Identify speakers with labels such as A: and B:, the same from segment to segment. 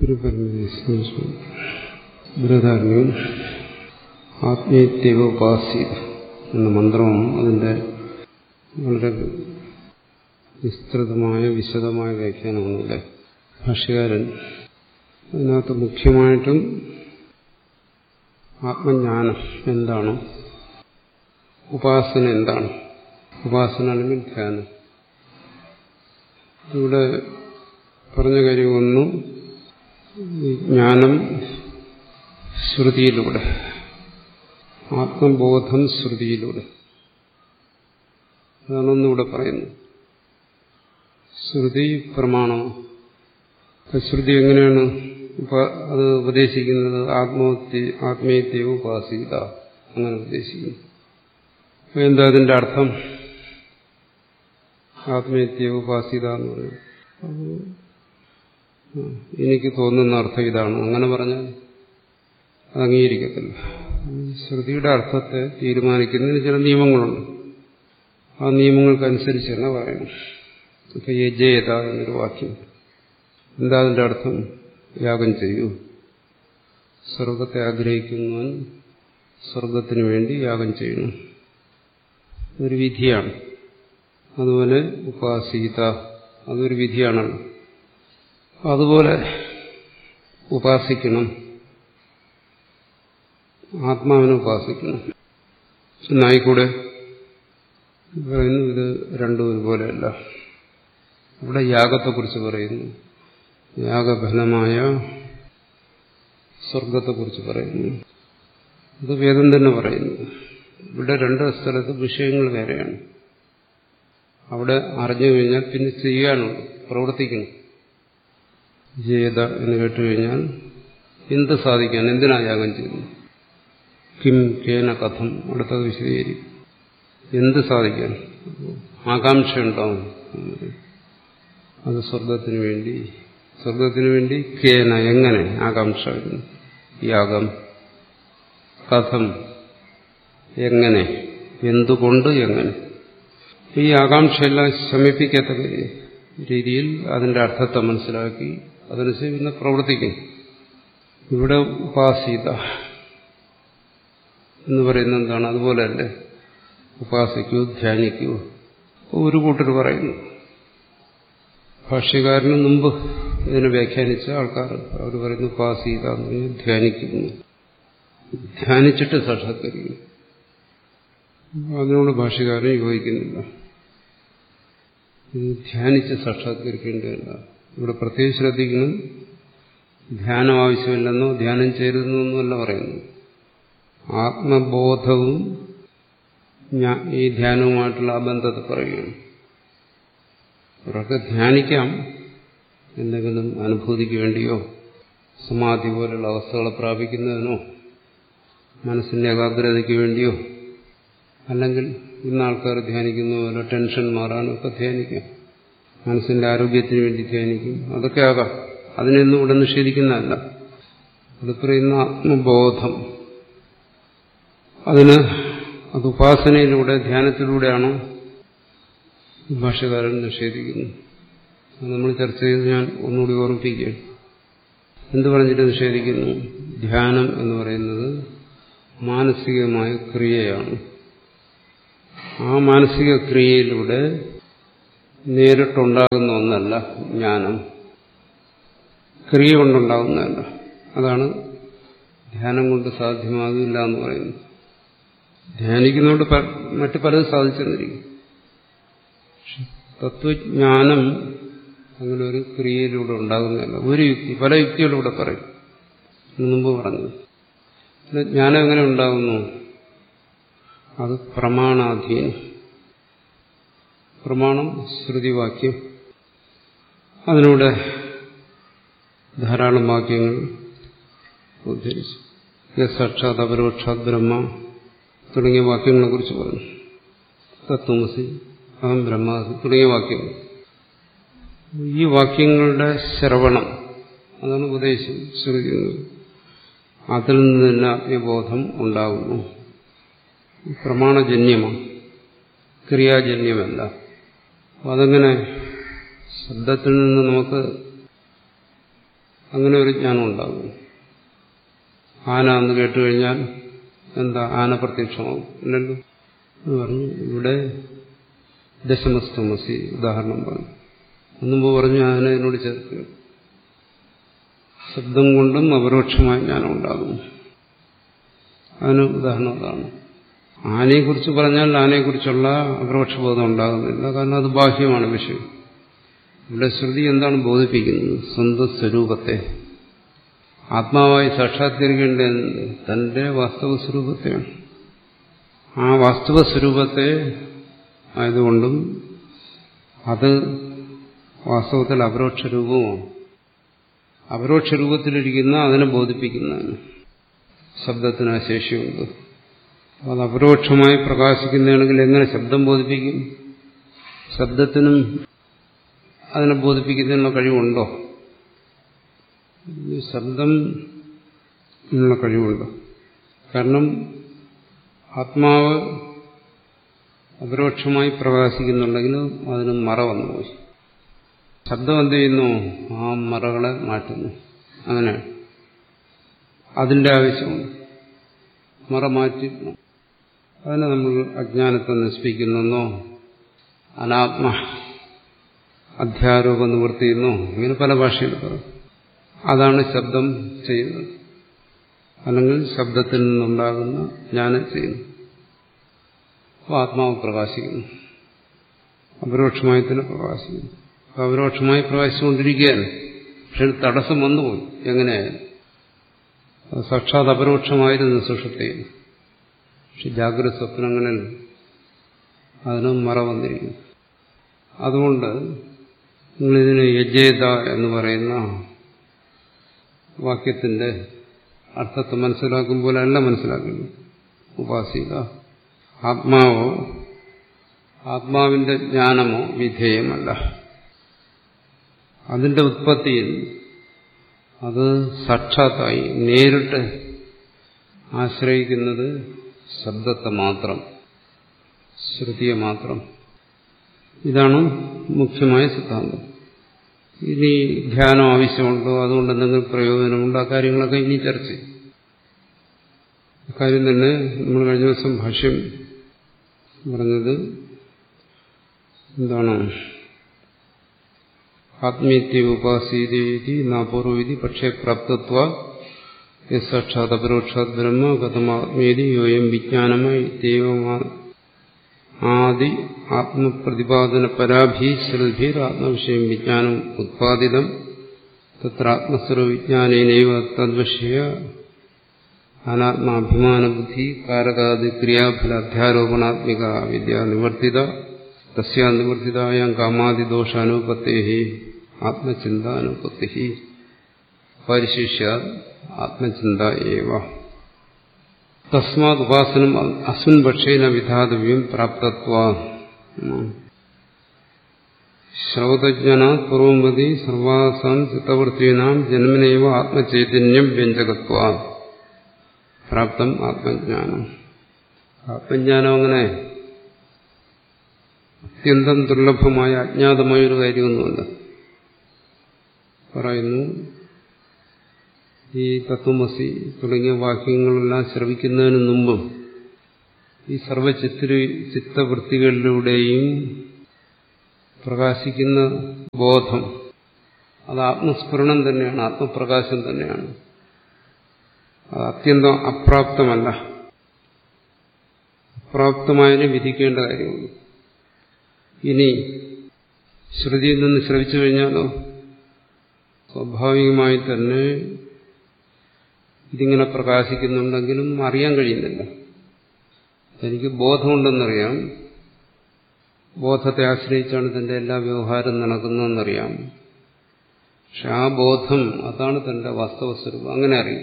A: ബൃഹദാരണ്യവും ആത്മീയത്യവ ഉപാസ്യ എന്ന മന്ത്രവും അതിൻ്റെ വളരെ വിസ്തൃതമായ വിശദമായ വ്യാഖ്യാനമാണല്ലേ ഭാഷ്യകാരൻ അതിനകത്ത് മുഖ്യമായിട്ടും ആത്മജ്ഞാനം എന്താണ് ഉപാസന എന്താണ് ഉപാസന അല്ലെങ്കിൽ ധ്യാനം ഇവിടെ പറഞ്ഞ കാര്യം ഒന്ന് ജ്ഞാനം ശ്രുതിയിലൂടെ ആത്മബോധം ശ്രുതിയിലൂടെ അതാണ് ഒന്നിവിടെ പറയുന്നത് ശ്രുതി പ്രമാണം ശ്രുതി എങ്ങനെയാണ് അത് ഉപദേശിക്കുന്നത് ആത്മഹത്യ ആത്മീയത്തെ ഉപാസിത അങ്ങനെ ഉപദേശിക്കുന്നു എന്താ അതിന്റെ അർത്ഥം ആത്മീയത്തെ ഉപാസിത എന്ന് പറയും എനിക്ക് തോന്നുന്ന അർത്ഥം ഇതാണ് അങ്ങനെ പറഞ്ഞാൽ അത് അംഗീകരിക്കത്തില്ല ശ്രുതിയുടെ അർത്ഥത്തെ തീരുമാനിക്കുന്നതിന് ചില നിയമങ്ങളുണ്ട് ആ നിയമങ്ങൾക്കനുസരിച്ച് തന്നെ പറയണം ഇപ്പൊ യജേത എന്നൊരു വാക്യം എന്താ അതിന്റെ അർത്ഥം യാഗം ചെയ്യൂ സ്വർഗത്തെ ആഗ്രഹിക്കുന്നവൻ സ്വർഗത്തിനു വേണ്ടി യാഗം ചെയ്യണം ഒരു വിധിയാണ് അതുപോലെ ഉപാസീത അതൊരു വിധിയാണല്ലോ അതുപോലെ ഉപാസിക്കണം ആത്മാവിനെ ഉപാസിക്കണം എന്നായിക്കൂടെ പറയുന്നു ഇത് രണ്ടും ഒരുപോലെയല്ല ഇവിടെ യാഗത്തെക്കുറിച്ച് പറയുന്നു യാഗഫലമായ സ്വർഗത്തെക്കുറിച്ച് പറയുന്നു ഇത് വേദം തന്നെ പറയുന്നു ഇവിടെ രണ്ട് സ്ഥലത്ത് വിഷയങ്ങൾ വേറെയാണ് അവിടെ അറിഞ്ഞു കഴിഞ്ഞാൽ പിന്നെ ചെയ്യാനുണ്ട് പ്രവർത്തിക്കണം ചെയ്ത എന്ന് കേട്ടുകഴിഞ്ഞാൽ എന്ത് സാധിക്കാൻ എന്തിനാ യാഗം ചെയ്യുന്നു കിം കേന കഥം അടുത്തത് വിശദീകരിക്കും എന്ത് സാധിക്കാൻ ആകാംക്ഷ ഉണ്ടാവും അത് സ്വർഗത്തിന് വേണ്ടി സ്വർഗത്തിന് വേണ്ടി കേന എങ്ങനെ ആകാംക്ഷ വരുന്നു യാഗം കഥം എങ്ങനെ എന്തുകൊണ്ട് എങ്ങനെ ഈ ആകാംക്ഷയെല്ലാം ശമിപ്പിക്കത്തക്ക രീതിയിൽ അതിന്റെ അർത്ഥത്തെ മനസ്സിലാക്കി അതനുസരിച്ച് പിന്നെ പ്രവർത്തിക്കും ഇവിടെ ഉപാസിത എന്ന് പറയുന്നത് എന്താണ് അതുപോലെയല്ലേ ഉപാസിക്കൂ ധ്യാനിക്കൂ ഒരു കൂട്ടർ പറയുന്നു ഭാഷ്യകാരന് മുമ്പ് ഇതിനെ വ്യാഖ്യാനിച്ച ആൾക്കാർ അവർ പറയുന്നു ഉപാസീത എന്ന് പറഞ്ഞാൽ ധ്യാനിക്കുന്നു ധ്യാനിച്ചിട്ട് സാക്ഷാത്കരിക്കുന്നു അതിനോട് ഭാഷ്യകാരൻ യോജിക്കുന്നില്ല ഇത് ധ്യാനിച്ച് സാക്ഷാത്കരിക്കേണ്ടതല്ല ഇവിടെ പ്രത്യേകം ശ്രദ്ധിക്കണം ധ്യാനം ആവശ്യമില്ലെന്നോ ധ്യാനം ചെയ്യരുതെന്നൊന്നുമല്ല പറയുന്നു ആത്മബോധവും ഈ ധ്യാനവുമായിട്ടുള്ള ആ ബന്ധത്തെ പറയുകയാണ് അവർക്ക് ധ്യാനിക്കാം എന്തെങ്കിലും അനുഭൂതിക്ക് വേണ്ടിയോ സമാധി പോലുള്ള അവസ്ഥകളെ പ്രാപിക്കുന്നതിനോ മനസ്സിന്റെ ഏകാഗ്രതയ്ക്ക് വേണ്ടിയോ അല്ലെങ്കിൽ ഇന്ന് ആൾക്കാർ ധ്യാനിക്കുന്ന പോലെ ടെൻഷൻ മാറാനും ഒക്കെ ധ്യാനിക്കാം മനസ്സിന്റെ ആരോഗ്യത്തിന് വേണ്ടി ധ്യാനിക്കും അതൊക്കെ ആകാം അതിനൊന്നും ഇവിടെ നിഷേധിക്കുന്നതല്ല അത് പറയുന്ന ആത്മബോധം അതിന് അത് ഉപാസനയിലൂടെ ധ്യാനത്തിലൂടെയാണോ ഭാഷകാരൻ നിഷേധിക്കുന്നു അത് നമ്മൾ ചർച്ച ചെയ്ത് ഞാൻ ഒന്നുകൂടി ഓർമ്മിപ്പിക്കുകയാണ് എന്ത് പറഞ്ഞിട്ട് നിഷേധിക്കുന്നു ധ്യാനം എന്ന് പറയുന്നത് മാനസികമായ ക്രിയയാണ് ആ മാനസിക ക്രിയയിലൂടെ നേരിട്ടുണ്ടാകുന്ന ഒന്നല്ല ജ്ഞാനം ക്രിയ കൊണ്ടുണ്ടാകുന്നതല്ല അതാണ് ധ്യാനം കൊണ്ട് സാധ്യമാകില്ല എന്ന് പറയുന്നത് ധ്യാനിക്കുന്നതുകൊണ്ട് മറ്റു പലതും സാധിച്ചെന്നിരിക്കും തത്വജ്ഞാനം അങ്ങനെ ഒരു ക്രിയയിലൂടെ ഉണ്ടാകുന്നതല്ല ഒരു യുക്തി പല യുക്തികളിലൂടെ പറയും മുമ്പ് പറഞ്ഞു ജ്ഞാനം എങ്ങനെ ഉണ്ടാകുന്നു അത് പ്രമാണാധീനം പ്രമാണം ശ്രുതിവാക്യം അതിലൂടെ ധാരാളം വാക്യങ്ങൾ ഉദ്ധരിച്ചു സാക്ഷാത് അപരോക്ഷാത് ബ്രഹ്മ തുടങ്ങിയ വാക്യങ്ങളെ കുറിച്ച് പറഞ്ഞു തത്വമസി അഹം ബ്രഹ്മാസി തുടങ്ങിയ വാക്യങ്ങൾ ഈ വാക്യങ്ങളുടെ ശ്രവണം അതാണ് ഉപദേശം ശ്രുതി അതിൽ നിന്ന് തന്നെ ആത്മബോധം ഉണ്ടാകുന്നു പ്രമാണജന്യമാണ് ക്രിയാജന്യമല്ല അപ്പം അതങ്ങനെ ശബ്ദത്തിൽ നിന്ന് നമുക്ക് അങ്ങനെ ഒരു ജ്ഞാനം ഉണ്ടാകും ആന എന്ന് കേട്ടുകഴിഞ്ഞാൽ എന്താ ആന പ്രത്യക്ഷമാവും ഇല്ലല്ലോ എന്ന് പറഞ്ഞു ഇവിടെ ദശമസ്തമസി ഉദാഹരണം പറഞ്ഞു മുമ്പ് പറഞ്ഞു ആന ഇതിനോട് ചേർക്കുക ശബ്ദം കൊണ്ടും അപരോക്ഷമായ ജ്ഞാനം ഉണ്ടാകും അതിന് ഉദാഹരണം അതാണ് ആനയെക്കുറിച്ച് പറഞ്ഞാൽ ആനയെക്കുറിച്ചുള്ള അപരോക്ഷബോധം ഉണ്ടാകുന്നില്ല കാരണം അത് ബാഹ്യമാണ് വിഷയം ഇവിടെ ശ്രുതി എന്താണ് ബോധിപ്പിക്കുന്നത് സ്വന്തം സ്വരൂപത്തെ ആത്മാവായി സാക്ഷാത്കരിക്കേണ്ടത് തന്റെ വാസ്തവ സ്വരൂപത്തെയാണ് ആ വാസ്തവ സ്വരൂപത്തെ ആയതുകൊണ്ടും അത് വാസ്തവത്തിൽ അപരോക്ഷ രൂപവുമാണ് അപരോക്ഷ രൂപത്തിലിരിക്കുന്ന അതിനെ ബോധിപ്പിക്കുന്നതാണ് ശബ്ദത്തിന് ആ ശേഷിയുണ്ട് അത് അപരോക്ഷമായി പ്രകാശിക്കുന്നതാണെങ്കിൽ എങ്ങനെ ശബ്ദം ബോധിപ്പിക്കും ശബ്ദത്തിനും അതിനെ ബോധിപ്പിക്കുന്നതിനുള്ള കഴിവുണ്ടോ ശബ്ദം എന്നുള്ള കഴിവുണ്ടോ കാരണം ആത്മാവ് അപരോക്ഷമായി പ്രകാശിക്കുന്നുണ്ടെങ്കിൽ അതിന് മറ വന്നുപോയി ശബ്ദം എന്ത് ചെയ്യുന്നു ആ മറകളെ മാറ്റുന്നു അങ്ങനെ അതിന്റെ ആവശ്യമുണ്ട് മറ മാറ്റി അതിനെ നമ്മൾ അജ്ഞാനത്തെ നശിപ്പിക്കുന്നെന്നോ അനാത്മ അധ്യാരോപ നിവൃത്തിയെന്നോ ഇങ്ങനെ പല ഭാഷയിൽ പറയും അതാണ് ശബ്ദം ചെയ്യുന്നത് അല്ലെങ്കിൽ ശബ്ദത്തിൽ നിന്നുണ്ടാകുന്ന ജ്ഞാനം ചെയ്യുന്നു അപ്പോൾ ആത്മാവ് പ്രകാശിക്കുന്നു അപരോക്ഷമായി തന്നെ പ്രകാശിക്കുന്നു അപ്പോൾ അപരോക്ഷമായി പ്രകാശിച്ചുകൊണ്ടിരിക്കുകയാണ് പക്ഷെ ഒരു തടസ്സം വന്നുപോയി എങ്ങനെയായാലും അത് സാക്ഷാത് അപരോക്ഷമായിരുന്നു സുഷുപ്തിയിൽ പക്ഷെ ജാഗ്രത സ്വപ്നങ്ങളിൽ അതിനും മറ വന്നിരിക്കുന്നു അതുകൊണ്ട് നിങ്ങളിതിന് യജേത എന്ന് പറയുന്ന വാക്യത്തിന്റെ അർത്ഥത്തെ മനസ്സിലാക്കുമ്പോൾ അല്ല മനസ്സിലാക്കുന്നു ഉപാസിക ആത്മാവോ ആത്മാവിന്റെ ജ്ഞാനമോ വിധേയമല്ല അതിന്റെ ഉത്പത്തിയിൽ അത് സാക്ഷാത്തായി നേരിട്ട് ആശ്രയിക്കുന്നത് ശബ്ദത്തെ മാത്രം ശ്രുതിയെ മാത്രം ഇതാണ് മുഖ്യമായ സിദ്ധാന്തം ഇനി ധ്യാനം ആവശ്യമുണ്ടോ അതുകൊണ്ട് എന്തെങ്കിലും പ്രയോജനമുണ്ടോ ആ കാര്യങ്ങളൊക്കെ ഇനി ചർച്ച ചെയ്യും അക്കാര്യം തന്നെ നമ്മൾ കഴിഞ്ഞ ദിവസം ഭാഷ്യം പറഞ്ഞത് എന്താണ് ആത്മീയത്തെ ഉപാസീതി നാപൂർവീതി പക്ഷേ പ്രാപ്തത്വ സാക്ഷാത് അപരോക്ഷാത് ബ്രഹ്മ കഥമാത്മീതി യോയം വിജ്ഞാനമായി ദൈവമാ ആദി ആത്മപ്രതിപാദന പരാഭീ ശ്രുതിഭീർ ആത്മവിഷയം വിജ്ഞാനം ഉത്പാദിതം തത്ര ആത്മസ്വരവിജ്ഞാനേനൈവ തദ്വിഷയ അനാത്മാഭിമാനബുദ്ധി കാരകാദി ക്രിയാഫല അധ്യാരോപണാത്മിക വിദ്യ നിവർത്തിത തസ്യാ നിവർത്തിതായാം കാമാദിദോഷാനുപത്തേ ആത്മചിന്താനുപത്തി പരിശിഷ്യ ആത്മചിന്ത ഏവ തസ്മാത് ഉപാസനം അസ്മിൻ പക്ഷേന വിധാതവ്യം പ്രാപ്തത്വ ശ്രൗതജ്ഞനാത് പൂർവമതി സർവാസാം ചിത്തവൃത്തീനാം ജന്മനൈവ ആത്മചൈതന്യം വ്യഞ്ജകത്വ പ്രാപ്തം ആത്മജ്ഞാനം ആത്മജ്ഞാനം അങ്ങനെ അത്യന്തം ദുർലഭമായ അജ്ഞാതമായ ഒരു കാര്യമൊന്നുമല്ല പറയുന്നു ഈ തത്വമസി തുടങ്ങിയ വാക്യങ്ങളെല്ലാം ശ്രവിക്കുന്നതിന് മുമ്പും ഈ സർവചിത്ര ചിത്തവൃത്തികളിലൂടെയും പ്രകാശിക്കുന്ന ബോധം അത് ആത്മസ്ഫുരണം തന്നെയാണ് ആത്മപ്രകാശം തന്നെയാണ് അത് അത്യന്തം അപ്രാപ്തമല്ല അപ്രാപ്തമായതിനെ വിധിക്കേണ്ട കാര്യമുള്ളൂ ഇനി ശ്രുതിയിൽ നിന്ന് ശ്രവിച്ചു കഴിഞ്ഞാലോ സ്വാഭാവികമായി തന്നെ ഇതിങ്ങനെ പ്രകാശിക്കുന്നുണ്ടെങ്കിലും അറിയാൻ കഴിയുന്നില്ല എനിക്ക് ബോധമുണ്ടെന്നറിയാം ബോധത്തെ ആശ്രയിച്ചാണ് തന്റെ എല്ലാ വ്യവഹാരം നടക്കുന്നതെന്നറിയാം പക്ഷെ ആ ബോധം അതാണ് തന്റെ വാസ്തവ സ്വരൂപം അങ്ങനെ അറിയും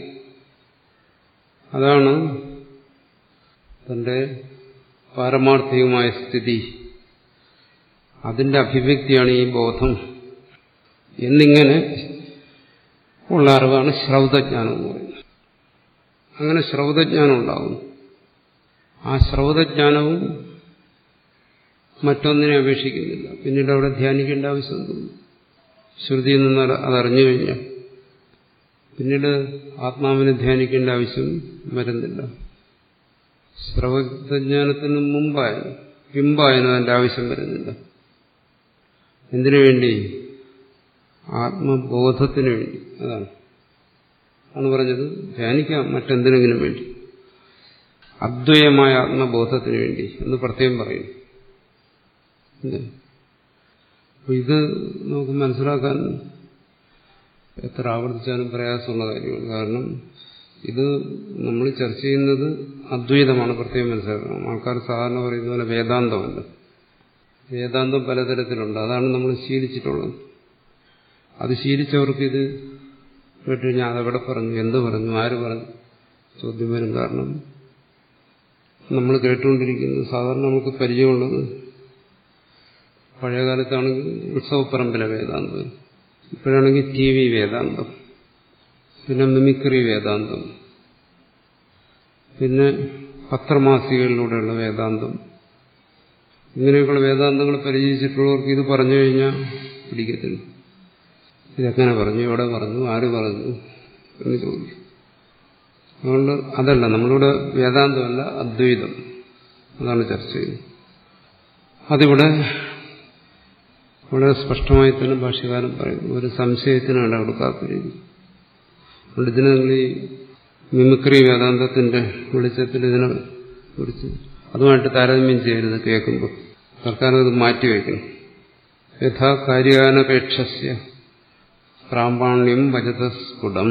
A: അതാണ് തന്റെ പാരമാർത്ഥികമായ സ്ഥിതി അതിന്റെ അഭിവ്യക്തിയാണ് ഈ ബോധം എന്നിങ്ങനെ ഉള്ള അറിവാണ് ശ്രൗതജ്ഞാനം എന്ന് പറയുന്നത് അങ്ങനെ ശ്രൗതജ്ഞാനം ഉണ്ടാകും ആ ശ്രൗതജ്ഞാനവും മറ്റൊന്നിനെ അപേക്ഷിക്കുന്നില്ല പിന്നീട് അവിടെ ധ്യാനിക്കേണ്ട ആവശ്യം തോന്നുന്നു ശ്രുതിയിൽ നിന്ന് അതറിഞ്ഞു കഴിഞ്ഞാൽ പിന്നീട് ആത്മാവിനെ ധ്യാനിക്കേണ്ട ആവശ്യം വരുന്നില്ല ശ്രവജ്ഞാനത്തിന് മുമ്പായാലും പിമ്പായാലും അതിന്റെ ആവശ്യം വരുന്നില്ല എന്തിനു വേണ്ടി ആത്മബോധത്തിന് വേണ്ടി അതാണ് ആണ് പറഞ്ഞത് ധ്യാനിക്കാം മറ്റെന്തിനെങ്കിലും വേണ്ടി അദ്വയമായ ആത്മബോധത്തിന് വേണ്ടി എന്ന് പ്രത്യേകം പറയും അപ്പൊ ഇത് നമുക്ക് മനസ്സിലാക്കാൻ എത്ര ആവർത്തിച്ചാലും പ്രയാസമുള്ള കാര്യമാണ് കാരണം ഇത് നമ്മൾ ചർച്ച ചെയ്യുന്നത് അദ്വൈതമാണ് പ്രത്യേകം മനസ്സിലാക്കണം ആൾക്കാർ സാധാരണ പറയുന്ന പോലെ വേദാന്തമല്ല വേദാന്തം പലതരത്തിലുണ്ട് അതാണ് നമ്മൾ ശീലിച്ചിട്ടുള്ളത് അത് ശീലിച്ചവർക്ക് ഇത് കേട്ട് കഴിഞ്ഞാൽ അതെവിടെ പറഞ്ഞു എന്ത് പറഞ്ഞു ആര് പറഞ്ഞു ചോദ്യം വരും കാരണം നമ്മൾ കേട്ടുകൊണ്ടിരിക്കുന്നത് സാധാരണ നമുക്ക് പരിചയമുള്ളത് പഴയകാലത്താണെങ്കിൽ ഉത്സവപ്പറമ്പിലെ വേദാന്തം ഇപ്പോഴാണെങ്കിൽ ടി വി വേദാന്തം പിന്നെ മിമിക്രി വേദാന്തം പിന്നെ പത്രമാസികകളിലൂടെയുള്ള വേദാന്തം ഇങ്ങനെയൊക്കെയുള്ള വേദാന്തങ്ങൾ പരിചയിച്ചിട്ടുള്ളവർക്ക് ഇത് പറഞ്ഞു കഴിഞ്ഞാൽ പിടിക്കത്തില്ല ഇതെങ്ങനെ പറഞ്ഞു എവിടെ പറഞ്ഞു ആര് പറഞ്ഞു എന്ന് ചോദിക്കും അതുകൊണ്ട് അതല്ല നമ്മളിവിടെ വേദാന്തമല്ല അദ്വൈതം അതാണ് ചർച്ച ചെയ്യുന്നത് അതിവിടെ വളരെ സ്പഷ്ടമായി തന്നെ ഭാഷ്യകാലം പറയുന്നു ഒരു സംശയത്തിന് ഇട കൊടുക്കാത്ത രീതി അതുകൊണ്ട് ഇതിനെ നിങ്ങൾ ഈ മിമിക്രി വേദാന്തത്തിന്റെ വെളിച്ചത്തിൽ ഇതിനെ കുറിച്ച് അതുമായിട്ട് താരതമ്യം ചെയ്യരുത് കേൾക്കുമ്പോൾ തൽക്കാലം ഇത് മാറ്റിവെക്കണം യഥാ കാര്യാനപേക്ഷസ്യ പ്രാമാണ്യം വചതസ്ഫുടം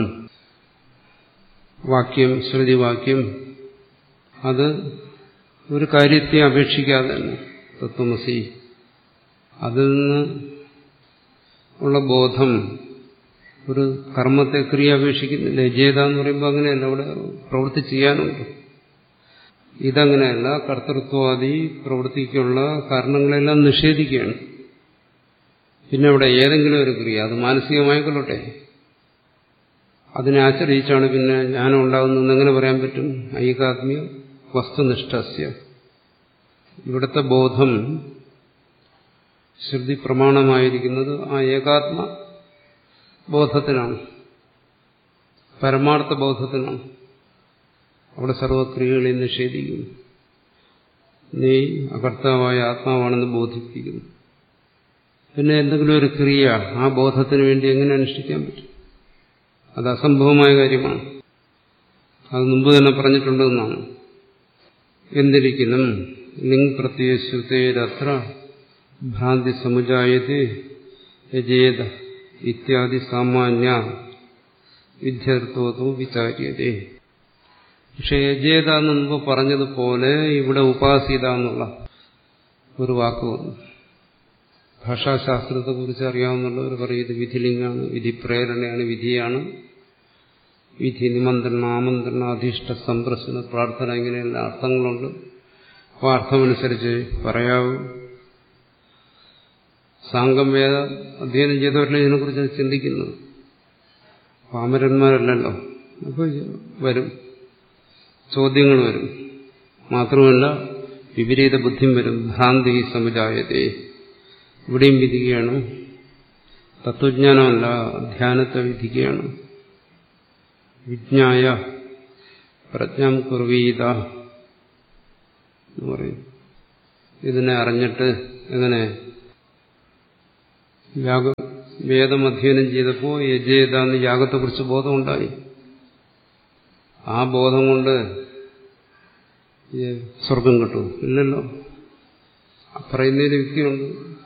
A: വാക്യം ശ്രുതിവാക്യം അത് ഒരു കാര്യത്തെ അപേക്ഷിക്കാതെ തന്നെ തത്വമസി അതിൽ നിന്ന് ഉള്ള ബോധം ഒരു കർമ്മത്തെ ക്രിയ അപേക്ഷിക്കുന്നില്ല യജേത എന്ന് പറയുമ്പോൾ അങ്ങനെയല്ല അവിടെ പ്രവൃത്തി ചെയ്യാനുണ്ട് ഇതങ്ങനെയല്ല കർത്തൃത്വാദി പ്രവൃത്തിക്കുള്ള കാരണങ്ങളെല്ലാം നിഷേധിക്കുകയാണ് പിന്നെ അവിടെ ഏതെങ്കിലും ഒരു ക്രിയ അത് മാനസികമായിക്കൊള്ളട്ടെ അതിനെ ആശ്രയിച്ചാണ് പിന്നെ ജ്ഞാനം ഉണ്ടാകുന്നതെന്ന് എങ്ങനെ പറയാൻ പറ്റും ഐകാത്മ്യ വസ്തുനിഷ്ഠസ്യ ഇവിടുത്തെ ബോധം ശ്രുതി പ്രമാണമായിരിക്കുന്നത് ആ ഏകാത്മ ബോധത്തിനാണ് പരമാർത്ഥ ബോധത്തിനാണ് അവിടെ സർവക്രിയകളെ നിഷേധിക്കുന്നു നീ അകർത്താവായ ആത്മാവാണെന്ന് ബോധിപ്പിക്കുന്നു പിന്നെ എന്തെങ്കിലും ഒരു ക്രിയ ആ ബോധത്തിന് വേണ്ടി എങ്ങനെ അനുഷ്ഠിക്കാൻ പറ്റും അത് അസംഭവമായ കാര്യമാണ് അത് മുമ്പ് തന്നെ പറഞ്ഞിട്ടുണ്ടെന്നാണ് എന്തിരിക്കലും ലിംഗ് പ്രത്യയശ്രുതേരത്ര ഭ്രാന്തി സമുജായത്തെ യജേത ഇത്യാദി സാമാന്യ വിദ്യാർത്ഥോ വിചാര്യതേ പക്ഷെ യജേത എന്ന് മുമ്പ് പറഞ്ഞതുപോലെ ഇവിടെ ഉപാസിത എന്നുള്ള ഒരു വാക്ക് വന്നു ഭാഷാശാസ്ത്രത്തെ കുറിച്ച് അറിയാവുന്നവർ പറയും ഇത് വിധിലിംഗാണ് വിധി പ്രേരണയാണ് വിധിയാണ് വിധി നിമന്ത്രണ ആമന്ത്രണ അധിഷ്ഠ സംപ്രസന പ്രാർത്ഥന ഇങ്ങനെയുള്ള അർത്ഥങ്ങളുണ്ട് അപ്പോൾ അർത്ഥമനുസരിച്ച് പറയാവൂ സാങ്കം വേദ അധ്യയനം ചെയ്തവരല്ലേ ഇതിനെക്കുറിച്ച് ചിന്തിക്കുന്നത് പാമരന്മാരല്ലല്ലോ അപ്പോൾ വരും ചോദ്യങ്ങൾ വരും മാത്രമല്ല വിപരീത ബുദ്ധിം വരും ഭ്രാന്തി സമുദായത്തെ ഇവിടെയും വിധിക്കുകയാണ് തത്വജ്ഞാനമല്ല ധ്യാനത്തെ വിധിക്കുകയാണ് വിജ്ഞായ പ്രജ്ഞം കുർവീത എന്ന് പറയും ഇതിനെ അറിഞ്ഞിട്ട് എങ്ങനെ യാഗ വേദം അധ്യയനം ചെയ്തപ്പോൾ യജേത എന്ന് യാഗത്തെക്കുറിച്ച് ബോധമുണ്ടായി ആ ബോധം കൊണ്ട് സ്വർഗം കിട്ടും ഇല്ലല്ലോ പറയുന്നതിന് യുക്തിയുണ്ട്